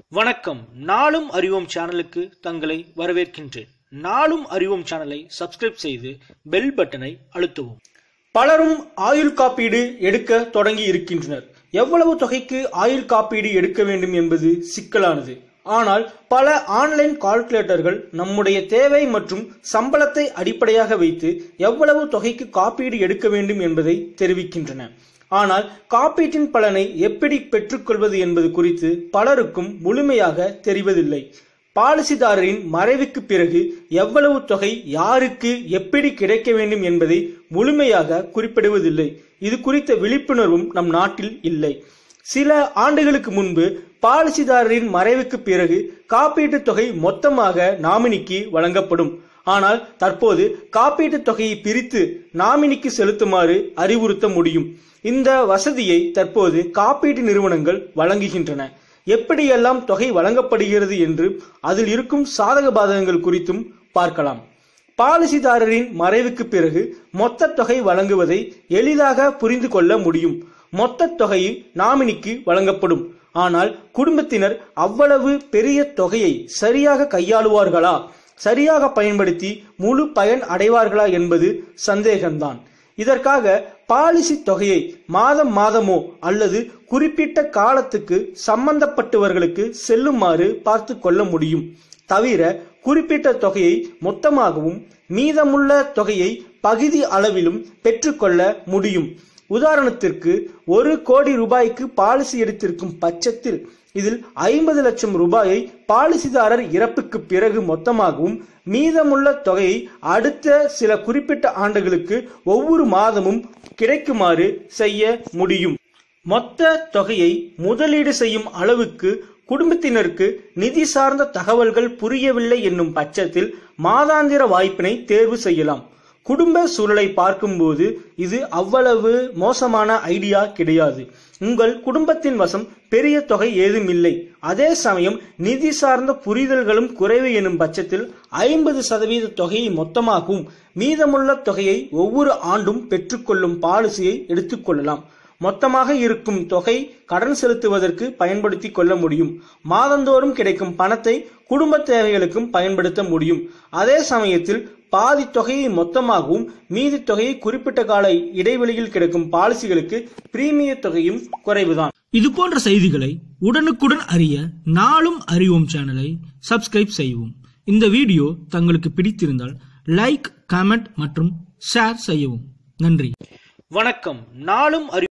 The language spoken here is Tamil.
வணக்கம் நாளும் அறிவோம் சேனலுக்கு தங்களை வரவேற்கின்றேன் நாளும் அறிவோம் சேனலை சப்ஸ்கிரைப் செய்து பெல் பட்டனை அழுத்தவும் பலரும் ஆயுள் காப்பீடு எடுக்க தொடங்கி இருக்கின்றனர் எவ்வளவு தொகைக்கு ஆயுள் காப்பீடு எடுக்க வேண்டும் என்பது சிக்கலானது ஆனால் பல ஆன்லைன் கால்குலேட்டர்கள் நம்முடைய தேவை மற்றும் சம்பளத்தை அடிப்படையாக வைத்து எவ்வளவு தொகைக்கு காப்பீடு எடுக்க வேண்டும் என்பதை தெரிவிக்கின்றன ஆனால் காப்பீட்டின் பலனை எப்படி பெற்றுக்கொள்வது என்பது குறித்து பலருக்கும் முழுமையாக தெரிவதில்லை பாலிசிதாரரின் மறைவுக்கு பிறகு எவ்வளவு தொகை யாருக்கு எப்படி கிடைக்க வேண்டும் என்பதை முழுமையாக குறிப்பிடுவதில்லை இது குறித்த விழிப்புணர்வும் நம் நாட்டில் இல்லை சில ஆண்டுகளுக்கு முன்பு பாலிசிதாரரின் மறைவுக்கு பிறகு காப்பீட்டுத் தொகை மொத்தமாக நாமினிக்கு வழங்கப்படும் ஆனால் தற்போது காப்பீட்டுத் தொகையை பிரித்து நாமினிக்கு செலுத்துமாறு அறிவுறுத்த முடியும் இந்த வசதியை தற்போது காப்பீட்டு நிறுவனங்கள் வழங்குகின்றன எப்படியெல்லாம் தொகை வழங்கப்படுகிறது என்று அதில் இருக்கும் சாதக பாதகங்கள் குறித்தும் பார்க்கலாம் பாலிசிதாரரின் மறைவுக்கு பிறகு மொத்த தொகை வழங்குவதை எளிதாக புரிந்து கொள்ள முடியும் மொத்த தொகை நாமினிக்கு வழங்கப்படும் ஆனால் குடும்பத்தினர் அவ்வளவு பெரிய தொகையை சரியாக கையாளுவார்களா சரியாக பயன்படுத்தி முழு பயன் அடைவார்களா என்பது சந்தேகம்தான் இதற்காக பாலிசி தொகையை மாதம் மாதமோ அல்லது குறிப்பிட்ட காலத்துக்கு சம்பந்தப்பட்டவர்களுக்கு செல்லுமாறு பார்த்து கொள்ள முடியும் தவிர குறிப்பிட்ட தொகையை மொத்தமாகவும் மீதமுள்ள தொகையை பகுதி அளவிலும் பெற்றுக்கொள்ள முடியும் உதாரணத்திற்கு ஒரு கோடி ரூபாய்க்கு பாலிசி எடுத்திருக்கும் பட்சத்தில் இதில் ஐம்பது லட்சம் ரூபாயை பாலிசிதாரர் இறப்புக்கு பிறகு மொத்தமாகவும் மீதமுள்ள தொகையை அடுத்த சில குறிப்பிட்ட ஆண்டுகளுக்கு ஒவ்வொரு மாதமும் கிடைக்குமாறு செய்ய முடியும் மொத்த தொகையை முதலீடு செய்யும் அளவுக்கு குடும்பத்தினருக்கு நிதி சார்ந்த தகவல்கள் புரியவில்லை என்னும் பட்சத்தில் மாதாந்திர வாய்ப்பினை தேர்வு செய்யலாம் குடும்ப சூழலை பார்க்கும்போது இது அவ்வளவு மோசமான ஐடியா கிடையாது உங்கள் குடும்பத்தின் வசம் பெரிய தொகை ஏதும் இல்லை அதே சமயம் நிதி சார்ந்த புரிதல்களும் குறைவு எனும் பட்சத்தில் ஐம்பது சதவீத தொகையை மொத்தமாகவும் மீதமுள்ள தொகையை ஒவ்வொரு ஆண்டும் பெற்றுக்கொள்ளும் பாலிசியை எடுத்துக்கொள்ளலாம் மொத்தமாக இருக்கும் தொகை கடன் செலுத்துவதற்கு பயன்படுத்தி கொள்ள முடியும் மாதந்தோறும் கிடைக்கும் பணத்தை குடும்ப தேவைகளுக்கும் பயன்படுத்த முடியும் அதே சமயத்தில் பாதி தொகையை மொத்தமாகவும் மீதி தொகையை குறிப்பிட்ட கால இடைவெளியில் கிடைக்கும் பாலிசிகளுக்கு பிரீமிய தொகையும் குறைவுதான் இது போன்ற செய்திகளை உடனுக்குடன் அறிய நாளும் அறிவோம் சேனலை சப்ஸ்கிரைப் செய்யவும் இந்த வீடியோ தங்களுக்கு பிடித்திருந்தால் லைக் கமெண்ட் மற்றும் ஷேர் செய்யவும் நன்றி வணக்கம் நாளும் அறி